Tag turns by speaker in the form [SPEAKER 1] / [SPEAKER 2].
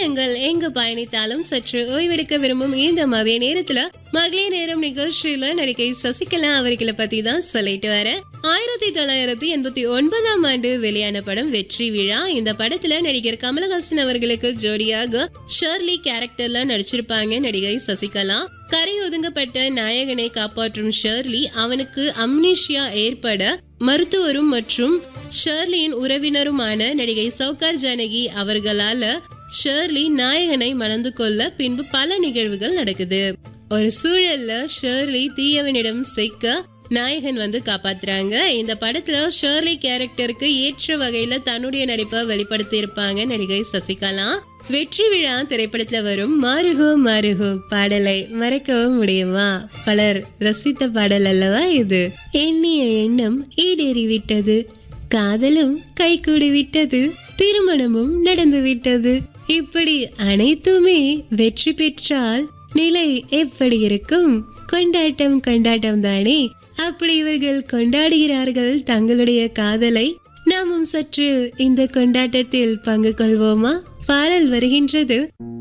[SPEAKER 1] நேரங்கள் எங்கு பயணித்தாலும் சற்று ஓய்வெடுக்க விரும்பும் இந்த மதிய நேரத்துல மகளிர் நேரம் நிகழ்ச்சியில நடிகை சசிகலா அவர்களை பத்தி தான் சொல்லிட்டு வர ஆயிரத்தி தொள்ளாயிரத்தி எண்பத்தி ஒன்பதாம் ஆண்டு வெளியான படம் வெற்றி விழா இந்த படத்துல நடிகர் கமலஹாசன் அவர்களுக்கு ஜோடியாக ஷர்லி கேரக்டர்ல நடிச்சிருப்பாங்க நடிகை சசிகலா கரை ஒதுங்கப்பட்ட நாயகனை காப்பாற்றும் ஷர்லி அவனுக்கு அம்னீஷியா ஏற்பட மருத்துவரும் மற்றும் ஷர்லியின் உறவினருமான நடிகை சௌகார் ஜானகி அவர்களால ஷர்லி நாயகனை மணந்து கொள்ள பின்பு பல நிகழ்வுகள் நடக்குது ஒரு சூழல்ல ஷர்லி தீயவனிடம் சிக்க நாயகன் வந்து காப்பாத்துறாங்க இந்த படத்துல ஷர்லி கேரக்டருக்கு ஏற்ற வகையில தன்னுடைய நடிப்பை வெளிப்படுத்தி இருப்பாங்க நடிகை சசிகலா வெற்றி விழா திரைப்படத்துல வரும் மாறுகோ மாறுகோ பாடலை மறக்கவும் முடியுமா பலர் ரசித்த பாடல் அல்லவா இது எண்ணிய எண்ணம் ஈடேறி விட்டது காதலும் கைகூடி விட்டது திருமணமும் நடந்து விட்டது இப்படி அனைத்துமே வெற்றி பெற்றால் நிலை எப்படி இருக்கும் கொண்டாட்டம் கொண்டாட்டம் தானே அப்படி இவர்கள் கொண்டாடுகிறார்கள் தங்களுடைய காதலை நாமும் சற்று இந்த கொண்டாட்டத்தில் பங்கு கொள்வோமா பாடல் வருகின்றது